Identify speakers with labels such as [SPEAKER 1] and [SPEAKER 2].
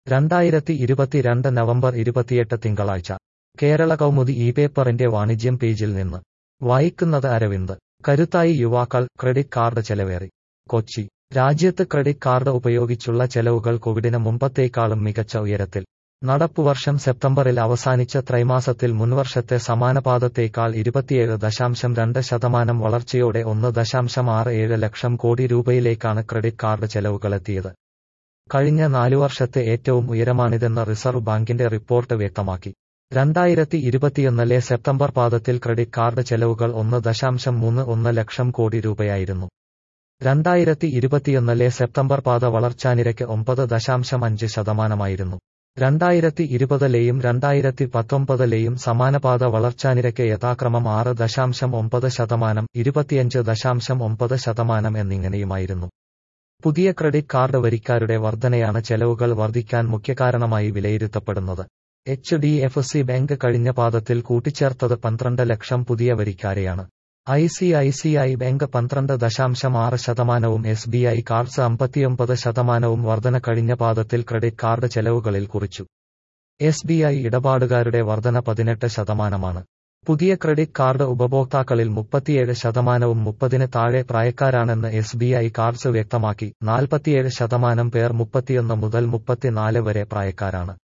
[SPEAKER 1] രണ്ടായിരത്തി ഇരുപത്തിരണ്ട് നവംബർ ഇരുപത്തിയെട്ട് തിങ്കളാഴ്ച കേരള കൗമുദി ഇ പേപ്പറിന്റെ വാണിജ്യം പേജിൽ നിന്ന് വായിക്കുന്നത് അരവിന്ദ് കരുത്തായി യുവാക്കൾ ക്രെഡിറ്റ് കാർഡ് ചെലവേറി കൊച്ചി രാജ്യത്ത് ക്രെഡിറ്റ് കാർഡ് ഉപയോഗിച്ചുള്ള ചെലവുകൾ കോവിഡിന് മുമ്പത്തേക്കാളും മികച്ച ഉയരത്തിൽ നടപ്പുവർഷം സെപ്റ്റംബറിൽ അവസാനിച്ച ത്രൈമാസത്തിൽ മുൻവർഷത്തെ സമാനപാദത്തേക്കാൾ ഇരുപത്തിയേഴ് ദശാംശം രണ്ട് ശതമാനം വളർച്ചയോടെ ഒന്ന് ദശാംശം ആറ് ഏഴ് ലക്ഷം കോടി രൂപയിലേക്കാണ് ക്രെഡിറ്റ് കാർഡ് ചെലവുകളെത്തിയത് കഴിഞ്ഞ നാലു വർഷത്തെ ഏറ്റവും ഉയരമാണിതെന്ന് റിസർവ് ബാങ്കിന്റെ റിപ്പോർട്ട് വ്യക്തമാക്കി രണ്ടായിരത്തി ഇരുപത്തിയൊന്നിലെ സെപ്റ്റംബർ പാദത്തിൽ ക്രെഡിറ്റ് കാർഡ് ചെലവുകൾ ഒന്ന് ദശാംശം മൂന്ന് ഒന്ന് ലക്ഷം കോടി രൂപയായിരുന്നു രണ്ടായിരത്തി ഇരുപത്തിയൊന്നിലെ സെപ്റ്റംബർ പാത വളർച്ചാനിരക്ക് ഒമ്പത് ദശാംശം അഞ്ച് ശതമാനമായിരുന്നു രണ്ടായിരത്തി ഇരുപതിലെയും രണ്ടായിരത്തി പത്തൊമ്പതിലെയും സമാനപാത വളർച്ചാനിരക്ക് യഥാക്രമം ആറ് ദശാംശം ഒമ്പത് ശതമാനം ഇരുപത്തിയഞ്ച് ദശാംശം ഒമ്പത് ശതമാനം എന്നിങ്ങനെയുമായിരുന്നു പുതിയ ക്രെഡിറ്റ് കാർഡ് വരിക്കാരുടെ വർധനയാണ് ചെലവുകൾ വർദ്ധിക്കാൻ മുഖ്യകാരണമായി വിലയിരുത്തപ്പെടുന്നത് H D F C bank കഴിഞ്ഞ പാദത്തിൽ കൂട്ടിച്ചേർത്തത് പന്ത്രണ്ട് ലക്ഷം പുതിയ വരിക്കാരെയാണ് I C I C I bank പന്ത്രണ്ട് ദശാംശം ആറ് ശതമാനവും എസ് ബി ഐ കാർഡ്സ് അമ്പത്തിയൊമ്പത് ശതമാനവും വർധന കഴിഞ്ഞ പാദത്തിൽ ക്രെഡിറ്റ് കാർഡ് ചെലവുകളിൽ കുറിച്ചു എസ് ബി ഐ ഇടപാടുകാരുടെ വർധന പതിനെട്ട് ശതമാനമാണ് പുതിയ ക്രെഡിറ്റ് കാർഡ് ഉപഭോക്താക്കളിൽ മുപ്പത്തിയേഴ് ശതമാനവും മുപ്പതിന് താഴെ പ്രായക്കാരാണെന്ന് എസ് ബി ഐ കാർഡ്സ് വ്യക്തമാക്കി നാൽപ്പത്തിയേഴ് ശതമാനം പേർ മുപ്പത്തിയൊന്ന് മുതൽ മുപ്പത്തിനാല് വരെ പ്രായക്കാരാണ്